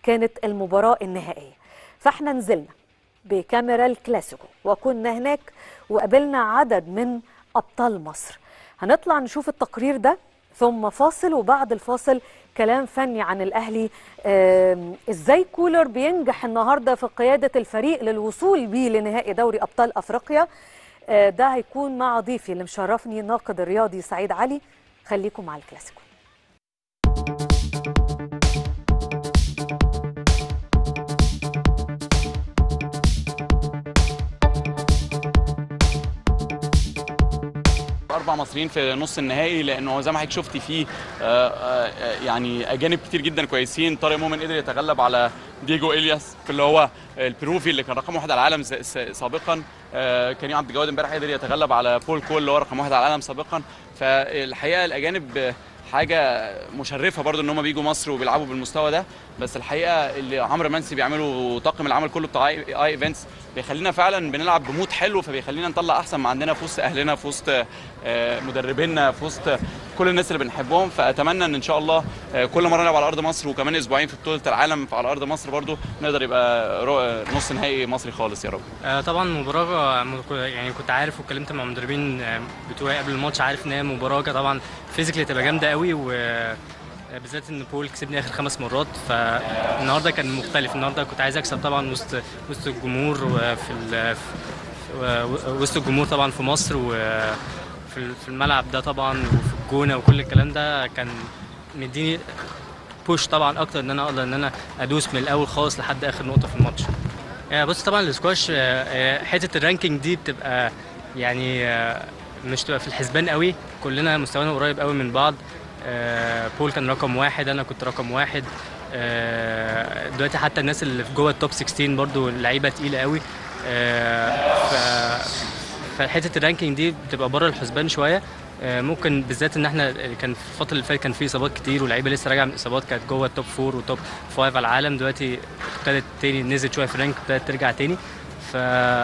كانت المباراة النهائية فاحنا نزلنا بكاميرا الكلاسيكو وكنا هناك وقابلنا عدد من أبطال مصر هنطلع نشوف التقرير ده ثم فاصل وبعد الفاصل كلام فني عن الأهلي آم، إزاي كولر بينجح النهاردة في قيادة الفريق للوصول بيه لنهائي دوري أبطال أفريقيا آه، ده هيكون مع ضيفي اللي مشرفني الناقد الرياضي سعيد علي خليكم مع الكلاسيكو اربع مصريين في نص النهائي لانه زي ما حضرتك شفتي فيه آه، آه، يعني اجانب كتير جدا كويسين طارق مؤمن قدر يتغلب على ديجو الياس اللي هو البروفي اللي كان رقم واحد على العالم س- س- سابقا آه، كريم عبد الجواد امبارح قدر يتغلب على بول كول اللي هو رقم واحد على العالم سابقا فالحقيقه الاجانب آه، حاجه مشرفه برضو ان هم بيجوا مصر وبيلعبوا بالمستوى ده بس الحقيقه اللي عمرو منسي بيعمله طاقم العمل كله بتاع اي اي ايفنتس بيخلينا فعلا بنلعب بمود حلو فبيخلينا نطلع احسن ما عندنا في وسط اهلنا في وسط آه، مدربينا في وسط كل الناس اللي بنحبهم فاتمنى ان ان شاء الله آه، كل مره نلعب على ارض مصر وكمان اسبوعين في بطوله العالم على ارض مصر برضو نقدر يبقى رو- نص نهائي مصري خالص يا رب آه، طبعا مباراة م- يعني كنت عارف واتكلمت مع مدربين آه، بتوعي قبل الماتش عارف ان هي مباراة طبعا فيزيكلي تبقى جامدة قوي و آه، بالذات ان بول كسبني اخر خمس مرات فالنهارده كان مختلف النهارده كنت عايز اكسب طبعا وسط وسط الجمهور وفي ال- في- و- وسط الجمهور طبعا في مصر وفي ال- في الملعب ده طبعا وفي الجونه وكل الكلام ده كان مديني بوش طبعا اكتر ان انا اقدر ان انا ادوس من الاول خالص لحد اخر نقطه في الماتش آه، بص طبعا السكواش آه، آه، حته الرانكينج دي بتبقى يعني آه، مش تبقى في الحسبان قوي كلنا مستوانا قريب قوي من بعض آه، بول كان رقم واحد انا كنت رقم واحد آه، دلوقتي حتى الناس اللي في جوه التوب 16 برضو لعيبه تقيله قوي آه، ف فحته الرانكينج دي بتبقى بره الحسبان شويه آه، ممكن بالذات ان احنا كان في الفتره اللي فاتت كان في اصابات كتير واللعيبه لسه راجعه من اصابات كانت جوه التوب فور وتوب فايف على العالم دلوقتي ابتدت تاني نزلت شويه في الرانك ابتدت ترجع تاني ف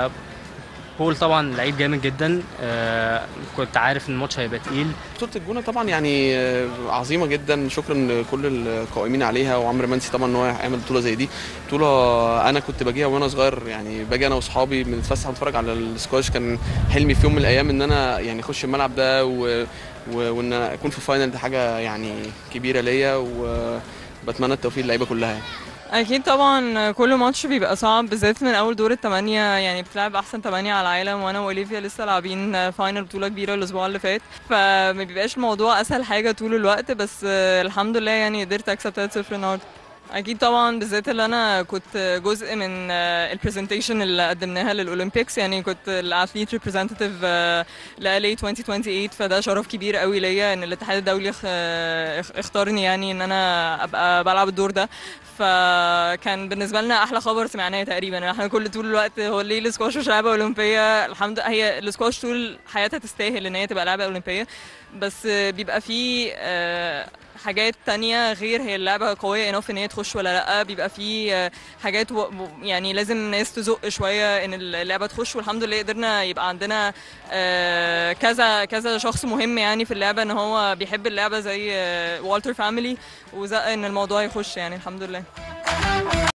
بول طبعا لعيب جامد جدا آه، كنت عارف ان الماتش هيبقى تقيل بطولة الجونة طبعا يعني آه، عظيمة جدا شكرا لكل القائمين عليها وعمرو منسي طبعا ان هو يعمل بطولة زي دي بطولة انا كنت باجيها وانا صغير يعني باجي انا واصحابي بنتفسح ونتفرج على السكواش كان حلمي في يوم من الايام ان انا يعني اخش الملعب ده و... و... وان أنا اكون في فاينل دي حاجة يعني كبيرة ليا وبتمنى التوفيق للعيبة كلها يعني. اكيد طبعا كل ماتش بيبقى صعب بالذات من اول دور الثمانية يعني بتلعب احسن ثمانية على العالم وانا واوليفيا لسه لاعبين فاينل بطولة كبيرة الاسبوع اللي فات فما بيبقاش الموضوع اسهل حاجة طول الوقت بس آه، الحمد لله يعني قدرت اكسب 3-0 النهارده اكيد طبعا بالذات اللي انا كنت جزء من البرزنتيشن اللي قدمناها للاولمبيكس يعني كنت الاثليت ريبريزنتيف ل LA 2028 فده شرف كبير قوي ليا ان الاتحاد الدولي اخ- اخ- اختارني يعني ان انا ابقى بلعب الدور ده فكان بالنسبه لنا احلى خبر سمعناه تقريبا احنا كل طول الوقت هو ليه السكواش مش لعبه اولمبيه الحمد لله هي السكواش طول حياتها تستاهل ان هي تبقى لعبه اولمبيه بس بيبقى في آه، حاجات تانية غير هي اللعبة قوية انف ان هي تخش ولا لا بيبقى في آه، حاجات و- و- يعني لازم الناس تزق شوية ان اللعبة تخش والحمد لله قدرنا يبقى عندنا آه، كذا كذا شخص مهم يعني في اللعبة ان هو بيحب اللعبة زي آه، والتر فاميلي وزق ان الموضوع يخش يعني الحمد لله